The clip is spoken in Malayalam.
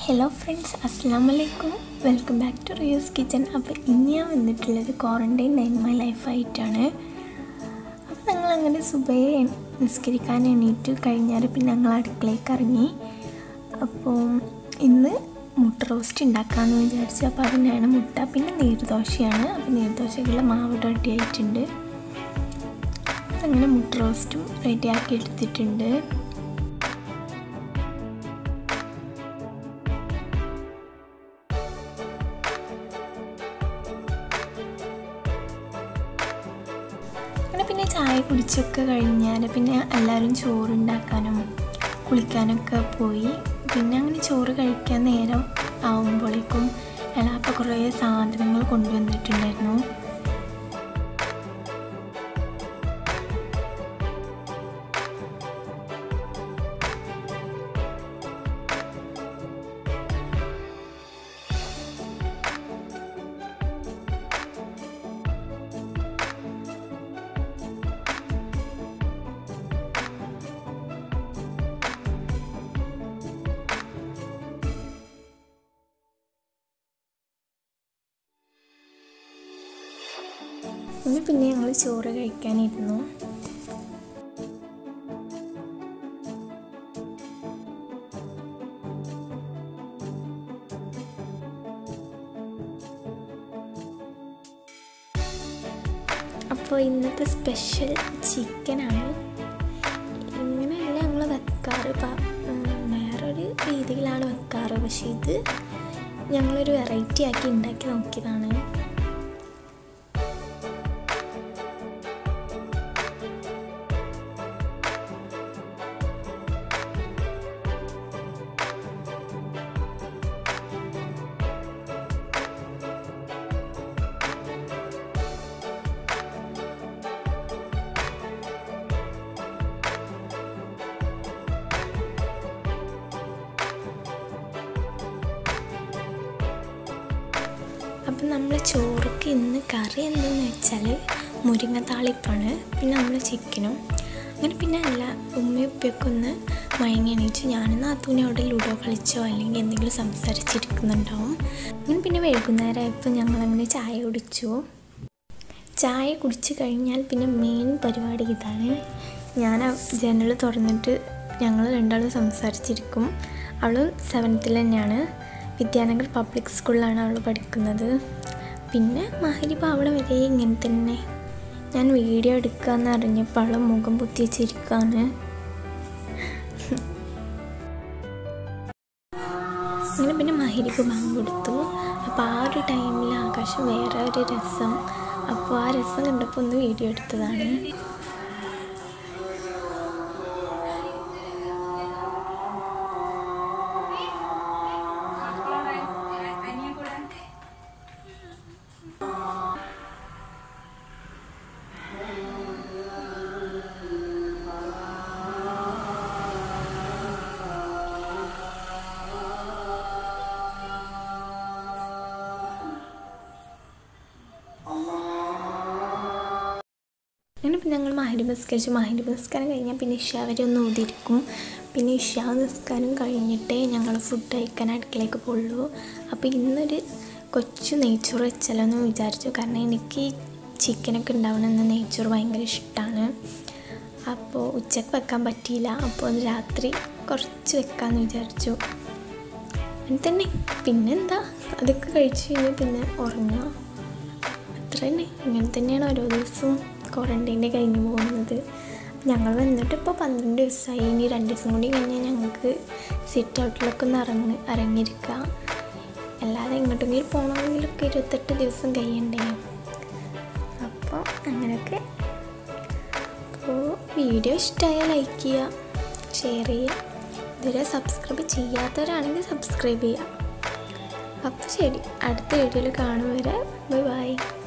ഹലോ ഫ്രണ്ട്സ് അസ്സാം വലൈക്കും welcome back to reuse kitchen അപ്പോൾ ഇന്ന് ഞാൻ വന്നിട്ടുള്ളത് ക്വാറൻറ്റൈൻ നൈൻ മൈ ലൈഫായിട്ടാണ് അപ്പോൾ ഞങ്ങൾ അങ്ങനെ സുബയെ നിസ്കരിക്കാൻ എണീറ്റ് കഴിഞ്ഞാൽ പിന്നെ ഞങ്ങൾ അടുക്കളയ്ക്ക് ഇറങ്ങി അപ്പോൾ ഇന്ന് മുട്ട റോസ്റ്റ് ഉണ്ടാക്കാമെന്ന് വിചാരിച്ചു അപ്പോൾ അതിനാണ് മുട്ട പിന്നെ നീർദോശയാണ് അപ്പോൾ നീർദോശക്കുള്ള മാവ് റെഡി ആയിട്ടുണ്ട് അങ്ങനെ മുട്ട റോസ്റ്റും റെഡിയാക്കി എടുത്തിട്ടുണ്ട് അങ്ങനെ പിന്നെ ചായ കുടിച്ചൊക്കെ കഴിഞ്ഞാൽ പിന്നെ എല്ലാവരും ചോറുണ്ടാക്കാനും കുളിക്കാനൊക്കെ പോയി പിന്നെ അങ്ങനെ ചോറ് കഴിക്കാൻ നേരം ആവുമ്പോഴേക്കും എളാപ്പ കുറേ സാധനങ്ങൾ കൊണ്ടുവന്നിട്ടുണ്ടായിരുന്നു ഇന്ന് പിന്നെ ഞങ്ങൾ ചോറ് കഴിക്കാനിരുന്നു അപ്പോൾ ഇന്നത്തെ സ്പെഷ്യൽ ചിക്കനാണ് ഇങ്ങനെയല്ല ഞങ്ങൾ വെക്കാറ് പ- ഉം, വേറൊരു രീതിയിലാണ് വെക്കാറ് പക്ഷേ ഇത് ഞങ്ങളൊരു വെറൈറ്റി ആക്കി ഉണ്ടാക്കി നോക്കിയതാണ് അപ്പം നമ്മൾ ചോറുക്ക് ഇന്ന് കറി എന്തെന്ന് വെച്ചാൽ മുരിങ്ങ താളിപ്പാണ് പിന്നെ നമ്മൾ ചിക്കനും അങ്ങനെ പിന്നെ അല്ല ഉമ്മയും ഉപ്പയൊക്കെ ഒന്ന് മയങ്ങി എണീച്ചു ഞാനും നാത്തൂനെ അവിടെ ലുഡോ കളിച്ചോ അല്ലെങ്കിൽ എന്തെങ്കിലും സംസാരിച്ചിരിക്കുന്നുണ്ടാവും അങ്ങനെ പിന്നെ വൈകുന്നേരമായപ്പോൾ ഞങ്ങളങ്ങനെ ചായ കുടിച്ചു ചായ കുടിച്ച് കഴിഞ്ഞാൽ പിന്നെ മെയിൻ പരിപാടി ഇതാണ് ഞാൻ ആ ജനൽ തുറന്നിട്ട് ഞങ്ങൾ രണ്ടാളും സംസാരിച്ചിരിക്കും അവളും സെവൻത്തിൽ തന്നെയാണ് വിദ്യാനഗർ പബ്ലിക് സ്കൂളിലാണ് അവൾ പഠിക്കുന്നത് പിന്നെ മഹരിബ അവിടെ വരെ ഇങ്ങനെ തന്നെ ഞാൻ വീഡിയോ എടുക്കാമെന്ന് അറിഞ്ഞപ്പോൾ അവൾ മുഖം പൊത്തി വെച്ചിരിക്കുകയാണ് അങ്ങനെ പിന്നെ മഹരിബ് ബാങ്ക് കൊടുത്തു അപ്പോൾ ആ ഒരു ടൈമിൽ ആകാശം വേറെ ഒരു രസം അപ്പോൾ ആ രസം കണ്ടപ്പോൾ ഒന്ന് വീഡിയോ എടുത്തതാണ് അങ്ങനെ പിന്നെ ഞങ്ങൾ മഹരി നിസ്കരിച്ചു മഹരി നിസ്കാരം കഴിഞ്ഞാൽ പിന്നെ ഇഷ വരെ ഒന്ന് ഊതിരിക്കും പിന്നെ ഇഷ നിസ്കാരം കഴിഞ്ഞിട്ടേ ഞങ്ങൾ ഫുഡ് കഴിക്കാൻ അടുക്കളയ്ക്ക് പോകുള്ളൂ അപ്പോൾ ഇന്നൊരു കൊച്ചു നെയ്ച്ചോറ് വെച്ചാലോ എന്ന് വിചാരിച്ചു കാരണം എനിക്ക് ചിക്കനൊക്കെ ഉണ്ടാവണമെന്ന് നെയ്ച്ചോറ് ഭയങ്കര ഇഷ്ടമാണ് അപ്പോൾ ഉച്ചക്ക് വെക്കാൻ പറ്റിയില്ല അപ്പോൾ അത് രാത്രി കുറച്ച് വെക്കാമെന്ന് വിചാരിച്ചു അങ്ങനെ തന്നെ പിന്നെന്താ അതൊക്കെ കഴിച്ച് കഴിഞ്ഞാൽ പിന്നെ ഉറങ്ങുക അത്ര തന്നെ ഇങ്ങനെ തന്നെയാണ് ഓരോ ദിവസവും ക്വാറൻറ്റൈൻ്റെ കഴിഞ്ഞ് പോകുന്നത് ഞങ്ങൾ വന്നിട്ട് ഇപ്പോൾ പന്ത്രണ്ട് ദിവസമായി ഇനി രണ്ട് ദിവസം കൂടി കഴിഞ്ഞാൽ ഞങ്ങൾക്ക് സിറ്റ് ഔട്ടിലൊക്കെ ഒന്ന് ഇറങ്ങി ഇറങ്ങിയിരിക്കാം അല്ലാതെ എങ്ങോട്ടെങ്കിലും പോകണമെങ്കിലൊക്കെ ഇരുപത്തെട്ട് ദിവസം കഴിയണ്ടേ അപ്പോൾ അങ്ങനെയൊക്കെ അപ്പോൾ വീഡിയോ ഇഷ്ടമായാൽ ലൈക്ക് ചെയ്യുക ഷെയർ ചെയ്യുക ഇതുവരെ സബ്സ്ക്രൈബ് ചെയ്യാത്തവരാണെങ്കിൽ സബ്സ്ക്രൈബ് ചെയ്യുക അപ്പോൾ ശരി അടുത്ത വീഡിയോയിൽ കാണും വരെ ബൈ ബൈ